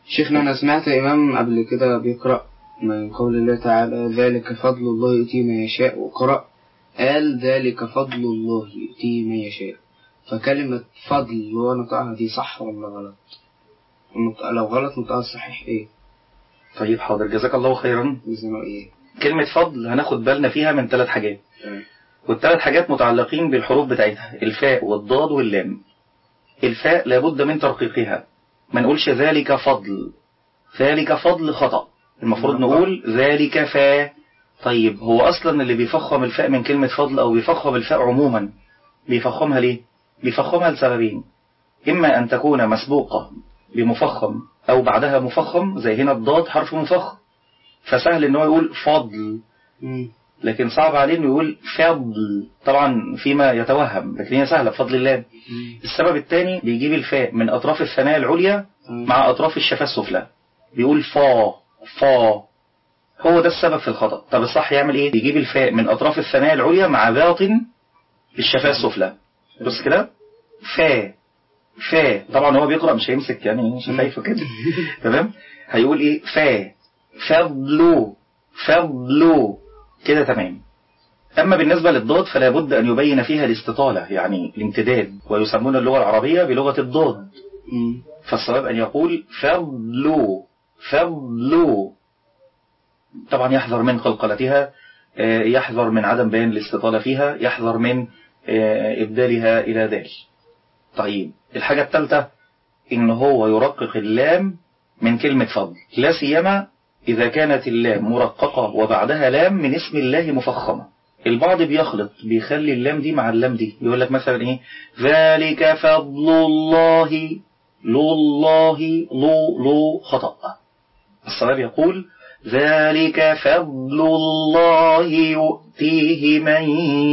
شيخنا أنا سمعت إمام قبل كده بيقرأ من قول الله تعالى ذلك فضل الله يؤتيه من يشاء وقرأ قال ذلك فضل الله يؤتيه من يشاء فكلمة فضل اللي هو نطقها دي صح ولا غلط؟ النطق- لو غلط نطقها الصحيح إيه؟ طيب حاضر جزاك الله خيرا بيسموها إيه؟ كلمة فضل هناخد بالنا فيها من ثلاث حاجات تمام. والثلاث حاجات متعلقين بالحروف بتاعتها الفاء والضاد واللام الفاء لابد من ترقيقها ما نقولش ذلك فضل ذلك فضل خطأ المفروض نقول ذلك فاء طيب هو أصلا اللي بيفخم الفاء من كلمة فضل أو بيفخم الفاء عموما بيفخمها ليه؟ بيفخمها لسببين إما أن تكون مسبوقة بمفخم أو بعدها مفخم زي هنا الضاد حرف مفخم فسهل إن هو يقول فضل مم. لكن صعب عليه انه يقول فضل طبعا فيما يتوهم لكن هي سهلة بفضل الله مم. السبب الثاني بيجيب الفاء من أطراف الثنايا العليا تمام. مع أطراف الشفاه السفلى بيقول فا فا هو ده السبب في الخطأ طب الصح يعمل ايه بيجيب الفاء من أطراف الثنايا العليا مع باطن الشفاه السفلى بص كده فا فا طبعا هو بيقرأ مش هيمسك يعني شفايفه كده تمام هيقول ايه فا فضلو فضلو كده تمام أما بالنسبة للضاد فلا بد أن يبين فيها الاستطالة يعني الامتداد ويسمون اللغة العربية بلغة الضاد مم. فالصواب أن يقول فضلو فضلو طبعا يحذر من قلقلتها آه، يحذر من عدم بيان الاستطالة فيها يحذر من آه، إبدالها إلى دال طيب الحاجة الثالثة إن هو يرقق اللام من كلمة فضل لا سيما إذا كانت اللام مرققة وبعدها لام من اسم الله مفخمة البعض بيخلط بيخلي اللام دي مع اللام دي يقول لك مثلا إيه ذلك فضل الله لو الله لو لو خطأ الصواب يقول ذلك فضل الله يؤتيه من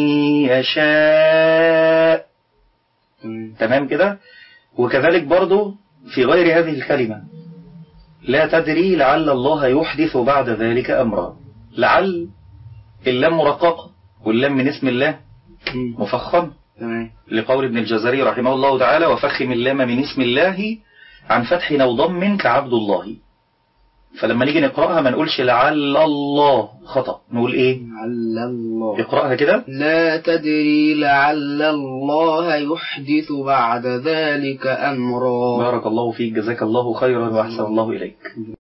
يشاء تمام. تمام كده وكذلك برضو في غير هذه الكلمة لا تدري لعل الله يحدث بعد ذلك أمرا لعل اللام مرققة واللام من اسم الله مم. مفخم تمام لقول ابن الجزري رحمه الله تعالى وفخم اللام من اسم الله عن فتح أو ضم كعبد الله فلما نيجي نقرأها ما نقولش لعل الله خطأ نقول ايه لعل الله اقرأها كده لا تدري لعل الله يحدث بعد ذلك أمرا بارك الله فيك جزاك الله خيرا وأحسن الله إليك